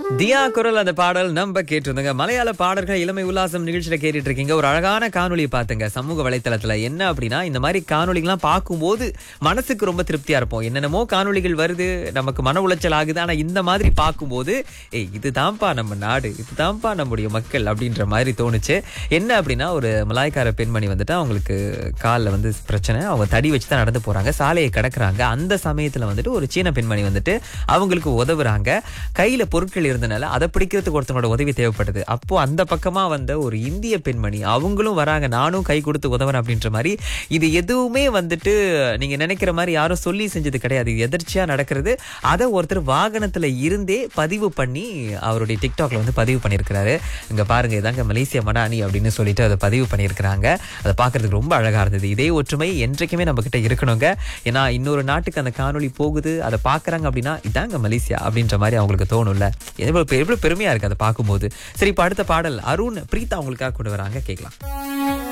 தியா குரல் அந்த பாடல் நம்ம கேட்டிருந்தோங்க மலையாள பாடல்கள் இளமை உல்லாசம் நிகழ்ச்சியில கேட்டுட்டு இருக்கீங்க ஒரு அழகான காணொளி பாத்துங்க சமூக வலைத்தளத்துல என்ன அப்படின்னா இந்த மாதிரி காணொளிகள்லாம் பார்க்கும்போது மனசுக்கு ரொம்ப திருப்தியா இருப்போம் என்னென்னமோ காணொளிகள் வருது நமக்கு மன உளைச்சல் ஆகுது ஆனா இந்த மாதிரி பார்க்கும்போது ஏய் இதுதான்ப்பா நம்ம நாடு இதுதான்ப்பா நம்முடைய மக்கள் அப்படின்ற மாதிரி தோணுச்சு என்ன அப்படின்னா ஒரு மலாய்க்கார பெண்மணி வந்துட்டு அவங்களுக்கு காலில் வந்து பிரச்சனை அவங்க தடி வச்சு தான் நடந்து போறாங்க சாலையை கடக்குறாங்க அந்த சமயத்துல வந்துட்டு ஒரு சீன பெண்மணி வந்துட்டு அவங்களுக்கு உதவுறாங்க கையில பொருட்கள் இருந்தனால அதை பிடிக்கிறதுக்கு ஒருத்தனோட உதவி தேவைப்படுது அப்போ அந்த பக்கமா வந்த ஒரு இந்திய பெண்மணி அவங்களும் வராங்க நானும் கை கொடுத்து உதவுறேன் அப்படின்ற மாதிரி இது எதுவுமே வந்துட்டு நீங்க நினைக்கிற மாதிரி யாரும் சொல்லி செஞ்சது கிடையாது இது எதர்ச்சியா நடக்கிறது அதை ஒருத்தர் வாகனத்துல இருந்தே பதிவு பண்ணி அவருடைய டிக்டாக்ல வந்து பதிவு பண்ணியிருக்கிறாரு இங்க பாருங்க இதாங்க மலேசியா மடானி அப்படின்னு சொல்லிட்டு அதை பதிவு பண்ணியிருக்கிறாங்க அதை பார்க்கிறதுக்கு ரொம்ப அழகா இருந்தது இதே ஒற்றுமை என்றைக்குமே நம்ம கிட்ட இருக்கணுங்க ஏன்னா இன்னொரு நாட்டுக்கு அந்த காணொளி போகுது அதை பார்க்கறாங்க அப்படின்னா இதாங்க மலேசியா அப்படின்ற மாதிரி அவங்களுக்கு தோணும்ல எவ்வளவு பெ- எவ்வளவு பெருமையா இருக்கு அதை பார்க்கும்போது சரி இப்ப அடுத்த பாடல் அருண் பிரீதா அவங்களுக்காக கொண்டு வராங்க கேட்கலாம்